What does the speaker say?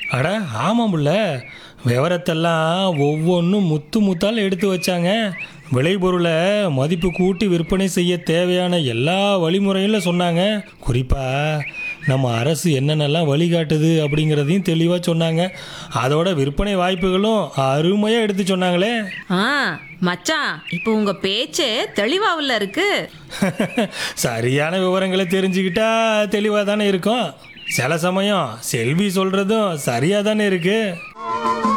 அட ஆமாம் புள்ள விவரத்தெல்லாம் ஒவ்வொன்றும் முத்து முத்தால் எடுத்து வச்சாங்க விளைபொருளை மதிப்பு கூட்டி விற்பனை செய்ய தேவையான எல்லா வழிமுறையிலும் சொன்னாங்க குறிப்பாக நம்ம அரசு என்னென்னலாம் வழிகாட்டுது அப்படிங்கிறதையும் தெளிவாக சொன்னாங்க அதோட விற்பனை வாய்ப்புகளும் அருமையாக எடுத்து சொன்னாங்களே ஆ மச்சான் இப்போ உங்க பேச்சு தெளிவாவில் இருக்கு சரியான விவரங்களை தெரிஞ்சுக்கிட்டா தெளிவாக தானே இருக்கும் சில சமயம் செல்வி சொல்கிறதும் சரியாக தானே இருக்குது